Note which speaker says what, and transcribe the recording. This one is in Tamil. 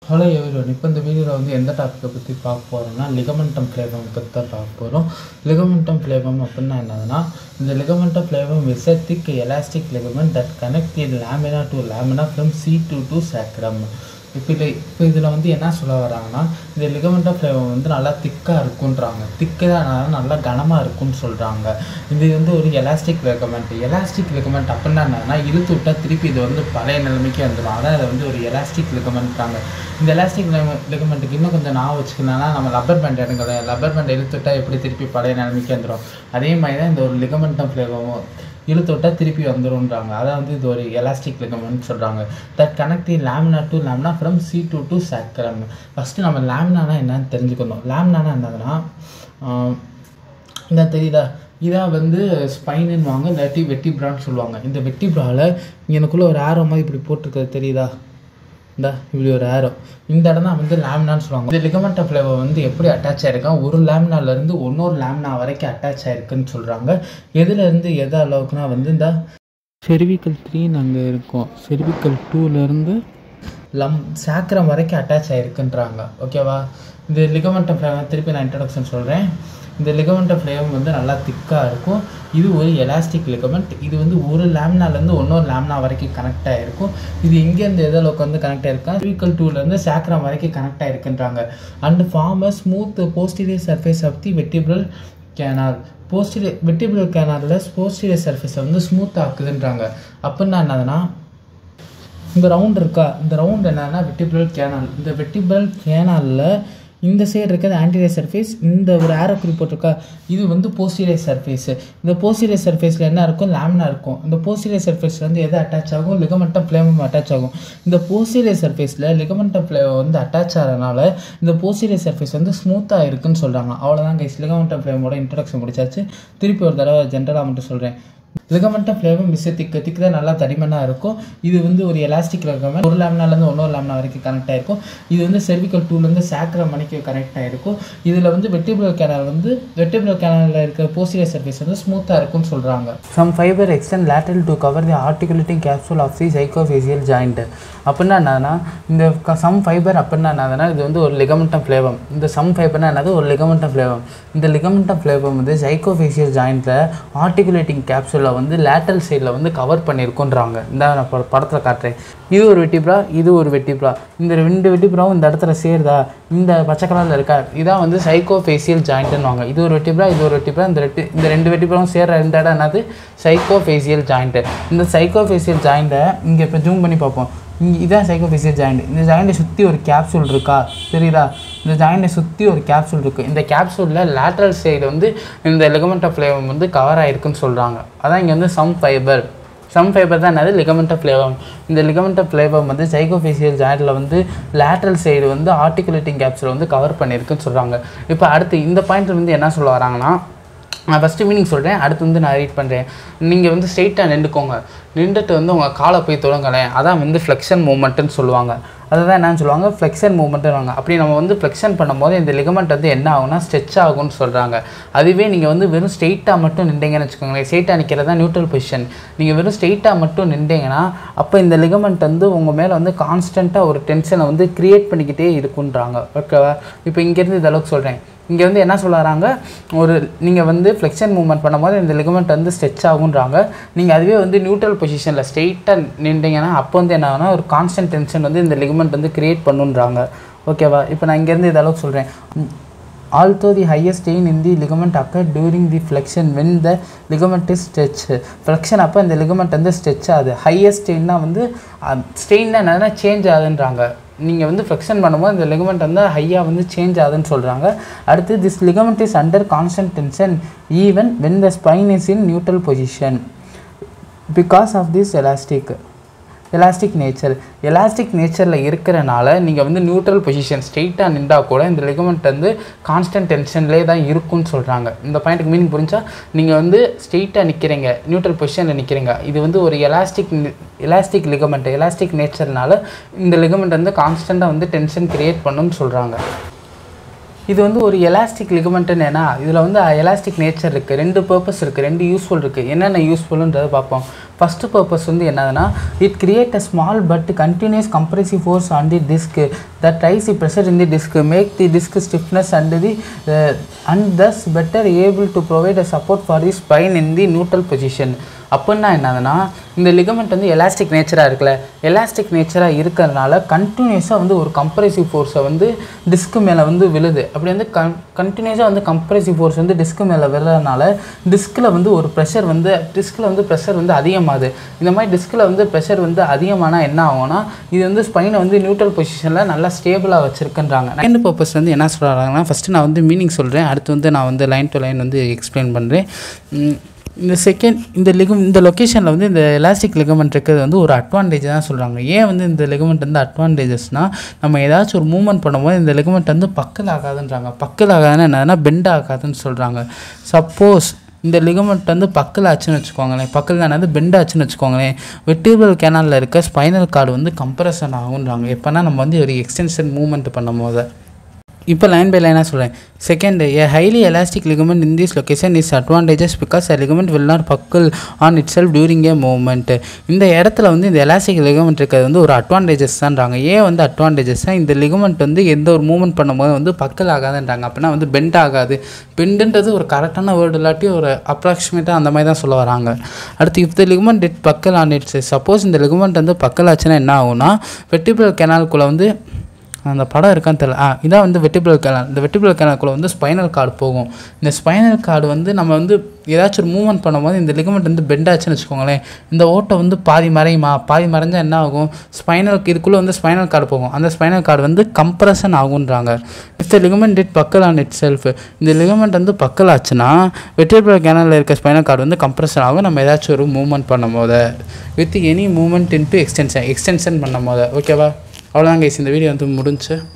Speaker 1: ஹலோ எவ்ரிவன் இப்போ இந்த வீடியோவில் வந்து எந்த டாப்பிக்கை பற்றி பார்க்க போகிறோம்னா லிகமெண்டம் ஃப்ளேவம் பற்றி தான் பார்க்க போகிறோம் லிகமெண்டம் ஃப்ளேவம் அப்படின்னா என்னதுன்னா இந்த ligamentum flavum is a thick elastic ligament that connect the lamina to lamina from C2 to sacrum இப்போ இதில் இப்போ இதில் வந்து என்ன சொல்ல வராங்கன்னா இந்த லிகமெண்டா ஃப்ளேவம் வந்து நல்லா திக்காக இருக்குன்றாங்க திக்காக நல்லா கனமாக இருக்கும்னு சொல்கிறாங்க இது வந்து ஒரு எலாஸ்டிக் லிகமெண்ட் எலாஸ்டிக் லிகமெண்ட் அப்படின்னா என்னன்னா இழுத்து விட்டால் திருப்பி இது வந்து பழைய நிலைமைக்கு வந்துடும் அதான் அதை வந்து ஒரு எலாஸ்டிக் லிகமெண்ட்றாங்க இந்த எலாஸ்டிக் லிகமெண்ட்டுக்கு இன்னும் கொஞ்சம் நான் வச்சுக்கணும்னா நம்ம லப்பர் பேண்ட் எடுங்கள லப்பர் பேண்ட் இழுத்து விட்டால் எப்படி திருப்பி பழைய நிலைமைக்கு வந்துடும் அதே மாதிரி தான் இந்த ஒரு லிகமெண்டம் ஃப்ளேவரும் இழுத்து விட்டால் திருப்பி வந்துரும்ன்றாங்க அதான் வந்து இது ஒரு எலாஸ்டிக் லிகமெண்ட் சொல்கிறாங்க that connect the lamina to lamina from C two to sacrum first நம்ம லேமினானா என்னன்னு தெரிஞ்சுக்கணும் லேமினானா என்னதுன்னா இந்த தெரியுதா இதான் வந்து ஸ்பைனுன்னு வாங்க இல்லாட்டி வெட்டிப்ரான்னு சொல்லுவாங்க இந்த வெட்டிப்ராவில் எனக்குள்ளே ஒரு ஆரோ மாதிரி இப்படி போட்டிருக்கிறது தெரியுதா இந்த இப்படி ஒரு ஆரோ இந்த இடம் தான் வந்து லேமினான்னு சொல்லுவாங்க இந்த லிகமெண்ட் ஃப்ளேவர் வந்து எப்படி அட்டாச் ஆயிருக்கான் ஒரு லேமினாலேருந்து இன்னொரு லேமினா வரைக்கும் அட்டாச் ஆயிருக்குன்னு சொல்கிறாங்க எதுலேருந்து எது அளவுக்குனா வந்து இந்த செர்விக்கல் த்ரீன்னு அங்கே இருக்கும் செர்விக்கல் டூலேருந்து லம் சாக்கரம் வரைக்கும் அட்டாச் ஆயிருக்குன்றாங்க ஓகேவா இந்த லிகமெண்ட் ஃப்ளேவர் திருப்பி நான் இன்ட்ரடக்ஷன் சொல்கிறேன் இந்த லிகமெண்ட் ஃப்ளேவர் வந்து நல்லா திக்காக இருக்கும் இது ஒரு எலாஸ்டிக் லிகமெண்ட் இது வந்து ஒரு லேம்னாலேருந்து இன்னொரு லேம்னா வரைக்கும் கனெக்ட் ஆகிருக்கும் இது எங்கேருந்து எது அளவுக்கு வந்து கனெக்ட் ஆயிருக்கா வீக்கல் டூலேருந்து சாக்ரம் வரைக்கும் கனெக்ட் ஆயிருக்குன்றாங்க and form a smooth posterior surface of the vertebral canal posterior vertebral கேனாலில் போஸ்டீரியர் சர்ஃபேஸை வந்து ஸ்மூத் ஆக்குதுன்றாங்க அப்படின்னா என்னதுன்னா இந்த ரவுண்ட் இருக்கா இந்த ரவுண்ட் என்னன்னா வெட்டிபிரல் கேனால் இந்த வெட்டிபிரல் கேனாலில் இந்த சைடு இருக்கிறது ஆன்டீரியர் சர்ஃபேஸ் இந்த ஒரு ஆரோ குறி போட்டிருக்கா இது வந்து போஸ்டீரியர் சர்ஃபேஸ் இந்த போஸ்டீரியர் சர்ஃபேஸில் என்ன இருக்கும் லேமினா இருக்கும் இந்த போஸ்டீரியர் சர்ஃபேஸில் வந்து எது அட்டாச் ஆகும் லிகமெண்டம் ஃப்ளேமும் அட்டாச் ஆகும் இந்த போஸ்டீரியர் சர்ஃபேஸில் லிகமெண்டம் ஃப்ளேம் வந்து அட்டாச் ஆகிறதுனால இந்த போஸ்டீரியர் சர்ஃபேஸ் வந்து ஸ்மூத்தாக இருக்குன்னு சொல்கிறாங்க அவ்வளோதான் கைஸ் லிகமெண்டம் ஃப்ளேமோட இன்ட்ரடக்ஷன் முடிச்சாச்சு திருப்பி ஒரு தடவை ஜென்ரலாக மட்டும் சொல்கிறேன் லிகமெண்டம் ஃப்ளேவர் மிஸ் திக்கு திக்கு தான் நல்லா தடிமனாக இருக்கும் இது வந்து ஒரு எலாஸ்டிக் லிகமெண்ட் ஒரு லேம்னாலேருந்து இன்னொரு லேம்னா வரைக்கும் கனெக்ட் ஆகிருக்கும் இது வந்து செர்விக்கல் டூலேருந்து சாக்ரம் மணிக்கு கனெக்ட் ஆகிருக்கும் இதில் வந்து வெட்டிபுலர் கேனால் வந்து வெட்டிபுலர் கேனலில் இருக்கிற போஸ்டீரியர் சர்ஃபேஸ் வந்து ஸ்மூத்தாக இருக்கும்னு சொல்கிறாங்க some fibre extend lateral to cover the articulating capsule of the zygapophyseal joint அப்படின்னா என்னன்னா இந்த சம் ஃபைபர் அப்படின்னா என்னதுன்னா இது வந்து ஒரு லிகமெண்டம் ஃப்ளேவம் இந்த சம் ஃபைபர்னா என்னது ஒரு லிகமெண்டம் ஃப்ளேவம் இந்த லிகமெண்டம் ஃப்ளேவம் வந்து சைக்கோஃபேசியல் ஜாயிண்ட்டில் ஆர்டிகுலேட்டிங் கேப்சூலை வந்து லேட்டரல் சைடில் வந்து கவர் பண்ணியிருக்குன்றாங்க இந்த நான் பட- படத்தில் காட்டுறேன் இது ஒரு வெட்டிப்ரா இது ஒரு வெட்டிப்ரா இந்த ரெண்டு வெட்டிப்ராவும் இந்த இடத்துல சேருதா இந்த பச்சை கலரில் இருக்கா இதான் வந்து சைக்கோஃபேசியல் ஜாயிண்ட்டுன்னுவாங்க இது ஒரு வெட்டிப்ரா இது ஒரு வெட்டிப்ரா இந்த ரெட்டு இந்த ரெண்டு வெட்டிப்ராவும் சேர்ற இந்த இடம் என்னது சைக்கோஃபேசியல் ஜாயிண்ட்டு இந்த சைக்கோஃபேசியல் ஜாயிண்ட்டை இங்கே இப்போ ஜூம் பண்ணி பார்ப்போம் இங்கே இதான் சைக்கோஃபேசியல் ஜாயிண்ட் இந்த ஜாயிண்ட்டை சுற்றி ஒரு கேப்சூல் இருக்கா தெரியுதா இந்த ஜாயிண்ட்டை சுற்றி ஒரு கேப்சூல் இருக்குது இந்த கேப்சூலில் லேட்ரல் சைடு வந்து இந்த லிகமெண்ட் ஆஃப் ஃப்ளேவம் வந்து கவர் ஆயிருக்குன்னு சொல்கிறாங்க அதான் இங்கே வந்து சம் ஃபைபர் சம் ஃபைபர் தான் என்னது லிகமெண்ட் ஆஃப் ஃப்ளேவம் இந்த லிகமெண்ட் ஆஃப் ஃப்ளேவம் வந்து சைக்கோஃபேசியல் ஜாயிண்டில் வந்து லேட்ரல் சைடு வந்து ஆர்டிகுலேட்டிங் கேப்சூல் வந்து கவர் பண்ணியிருக்குன்னு சொல்கிறாங்க இப்போ அடுத்து இந்த பாயிண்ட்ல வந்து என்ன சொல்ல வராங்கன்னா நான் ஃபஸ்ட்டு மீனிங் சொல்கிறேன் அடுத்து வந்து நான் ரீட் பண்ணுறேன் நீங்கள் வந்து ஸ்ட்ரெயிட்டாக நின்றுக்கோங்க நின்றுட்டு வந்து உங்கள் காலை போய் தொடுங்களேன் அதான் வந்து ஃப்ளெக்ஷன் மூமெண்ட்டுன்னு சொல்லுவாங்க அதுதான் என்னன்னு சொல்லுவாங்க ஃப்ளெக்ஷன் மூமெண்ட்டுன்னு அப்படி நம்ம வந்து ஃப்ளெக்ஷன் பண்ணும்போது இந்த லிகமெண்ட் வந்து என்ன ஆகும்னா ஸ்ட்ரெச் ஆகும்னு சொல்கிறாங்க அதுவே நீங்கள் வந்து வெறும் ஸ்ட்ரெயிட்டாக மட்டும் நின்றீங்கன்னு வச்சுக்கோங்களேன் ஸ்ட்ரெயிட்டாக நிற்கிறது தான் நியூட்ரல் பொசிஷன் நீங்கள் வெறும் ஸ்ட்ரெயிட்டாக மட்டும் நின்றீங்கன்னா அப்போ இந்த லிகமெண்ட் வந்து உங்கள் மேலே வந்து கான்ஸ்டண்ட்டாக ஒரு டென்ஷனை வந்து க்ரியேட் பண்ணிக்கிட்டே இருக்குன்றாங்க ஓகேவா இப்போ இங்கேருந்து இந்த அளவுக்கு சொல்கிறேன் இங்கே வந்து என்ன சொல்ல வராங்க ஒரு நீங்கள் வந்து ஃப்ளெக்ஷன் மூவ்மெண்ட் பண்ணும்போது இந்த லிகமெண்ட் வந்து ஸ்ட்ரெச் ஆகுன்றாங்க நீங்கள் அதுவே வந்து நியூட்ரல் பொசிஷனில் ஸ்ட்ரெயிட்டாக நின்றீங்கன்னா அப்போ வந்து என்ன ஆகும்னா ஒரு கான்ஸ்டன்ட் டென்ஷன் வந்து இந்த லிகமெண்ட் வந்து கிரியேட் பண்ணுன்றாங்க ஓகேவா இப்போ நான் இங்கேருந்து இந்த அளவுக்கு சொல்கிறேன் also the highest strain in the ligament occur during the flexion when the ligament is stretch flexion அப்போ இந்த லிகமெண்ட் வந்து ஸ்ட்ரெச் ஆகுது ஹையஸ்ட் ஸ்டெயின்னா வந்து ஸ்டெயின்னா என்னன்னா சேஞ்ச் ஆகுதுன்றாங்க நீங்கள் வந்து ஃப்ளெக்ஷன் பண்ணும்போது இந்த லிகமெண்ட் வந்து ஹையாக வந்து சேஞ்ச் ஆகுதுன்னு சொல்கிறாங்க அடுத்து this ligament is under constant tension even when the spine is in neutral position because of this elastic elastic nature elastic நேச்சரில் இருக்கிறனால நீங்கள் வந்து நியூட்ரல் பொசிஷன் ஸ்ட்ரெயிட்டாக நின்றா கூட இந்த லிகமெண்ட் வந்து கான்ஸ்டன்ட் டென்ஷன்லேயே தான் இருக்கும்னு சொல்கிறாங்க இந்த பாயிண்ட்டுக்கு மீனிங் புரிஞ்சா நீங்கள் வந்து ஸ்ட்ரெயிட்டாக நிற்கிறீங்க நியூட்ரல் பொசிஷனில் நிற்கிறீங்க இது வந்து ஒரு எலாஸ்டிக் எலாஸ்டிக் லிகமெண்ட் எலாஸ்டிக் நேச்சர்னால இந்த லிகமெண்ட் வந்து கான்ஸ்டண்ட்டாக வந்து டென்ஷன் கிரியேட் பண்ணுன்னு சொல்கிறாங்க இது வந்து ஒரு எலாஸ்டிக் லிகமெண்ட்டுன்னு ஏன்னா இதில் வந்து எலாஸ்டிக் நேச்சர் இருக்குது ரெண்டு பர்பஸ் இருக்குது ரெண்டு யூஸ்ஃபுல் இருக்குது என்னென்ன யூஸ்ஃபுல்ன்றதை பார்ப்போம் ஃபஸ்ட்டு பர்பஸ் வந்து என்னதுன்னா it create a small but continuous compressive force on the disc that rise the pressure in the disc make the disc stiffness and the and thus better able to provide a support for the spine in the neutral position அப்படின்னா என்னதுன்னா இந்த லிகமெண்ட் வந்து எலாஸ்டிக் நேச்சராக இருக்குல்ல எலாஸ்டிக் நேச்சராக இருக்கிறதுனால கண்டினியூஸாக வந்து ஒரு கம்ப்ரெசிவ் ஃபோர்ஸை வந்து டிஸ்க்கு மேலே வந்து விழுது அப்படி வந்து கன் கண்டினியூஸாக வந்து கம்ப்ரெசிவ் ஃபோர்ஸ் வந்து டிஸ்க்கு மேலே விழுறதுனால டிஸ்கில் வந்து ஒரு ப்ரெஷர் வந்து டிஸ்கில் வந்து ப்ரெஷர் வந்து அதிகமாகுது இந்த மாதிரி டிஸ்கில் வந்து ப்ரெஷர் வந்து அதிகமானால் என்ன ஆகும்னா இது வந்து ஸ்பைனை வந்து நியூட்ரல் பொசிஷனில் நல்லா ஸ்டேபிளாக வச்சுருக்குன்றாங்க லைன் பர்பஸ் வந்து என்ன சொல்கிறாங்கன்னா ஃபஸ்ட்டு நான் வந்து மீனிங் சொல்கிறேன் அடுத்து வந்து நான் வந்து லைன் டு லைன் வந்து எக்ஸ்பிளைன் பண்ணுறேன் இந்த செகண்ட் இந்த லிகம் இந்த லொக்கேஷனில் வந்து இந்த எலாஸ்டிக் லிகமெண்ட் இருக்கிறது வந்து ஒரு அட்வான்டேஜ் தான் சொல்கிறாங்க ஏன் வந்து இந்த லிகமெண்ட் வந்து அட்வான்டேஜஸ்னால் நம்ம ஏதாச்சும் ஒரு மூவ்மெண்ட் பண்ணும்போது இந்த லிகமெண்ட் வந்து பக்கல் ஆகாதுன்றாங்க பக்கல் ஆகாதுன்னா என்னதுன்னா பெண்ட் ஆகாதுன்னு சொல்கிறாங்க சப்போஸ் இந்த லிகமெண்ட் வந்து பக்கல் ஆச்சுன்னு வச்சுக்கோங்களேன் பக்கல் தானே பெண்ட் ஆச்சுன்னு வச்சுக்கோங்களேன் வெட்டிபிள் கேனாலில் இருக்க ஸ்பைனல் கார்டு வந்து கம்ப்ரெஷன் ஆகுன்றாங்க எப்போனா நம்ம வந்து ஒரு எக்ஸ்டென்ஷன் மூவ்மெண்ட் பண்ணும் போது இப்போ லைன் பை லைனாக சொல்கிறேன் second a highly elastic ligament in this location is advantageous because a ligament will not buckle on itself during a movement இந்த இடத்துல வந்து இந்த எலாஸ்டிக் லிகமெண்ட் இருக்கிறது வந்து ஒரு அட்வான்டேஜஸ் தான்றாங்க ஏன் வந்து அட்வான்டேஜஸ்னால் இந்த லிகமெண்ட் வந்து எந்த ஒரு மூவ்மெண்ட் பண்ணும்போது வந்து பக்கல் ஆகாதுன்றாங்க அப்படின்னா வந்து பெண்ட் ஆகாது பெண்டுன்றது ஒரு கரெக்டான வேர்டு இல்லாட்டி ஒரு அப்ராக்சிமேட்டாக அந்த மாதிரி தான் சொல்ல வராங்க அடுத்து if the ligament it buckle on its suppose இந்த லிகமெண்ட் வந்து பக்கல் ஆச்சுன்னா என்ன ஆகும்னா வெட்டிபிள் கெனால்குள்ளே வந்து அந்த படம் இருக்கான்னு தெரியல ஆ இதான் வந்து வெட்டிபிள் கேனல் இந்த வெட்டிபிள் கேனல்குள்ளே வந்து ஸ்பைனல் கார்டு போகும் இந்த ஸ்பைனல் கார்டு வந்து நம்ம வந்து ஏதாச்சும் ஒரு மூவ்மெண்ட் பண்ணும்போது இந்த லிகமெண்ட் வந்து பெண்ட் ஆச்சுன்னு வச்சுக்கோங்களேன் இந்த ஓட்டை வந்து பாதி மறையுமா பாதி மறைஞ்சால் என்ன ஆகும் ஸ்பைனல் இதுக்குள்ளே வந்து ஸ்பைனல் கார்டு போகும் அந்த ஸ்பைனல் கார்டு வந்து கம்ப்ரஷன் ஆகுன்றாங்க if the ligament it buckle on itself இந்த லிகமெண்ட் வந்து பக்கல் ஆச்சுன்னா வெட்டிபிள் கேனலில் இருக்க ஸ்பைனல் கார்டு வந்து கம்ப்ரஷன் ஆகும் நம்ம ஏதாச்சும் ஒரு மூவ்மெண்ட் பண்ணும் போது with any movement into extension extension பண்ணும் போது ஓகேவா அவ்வளோதான் கைஸ் இந்த வீடியோ வந்து முடிஞ்சு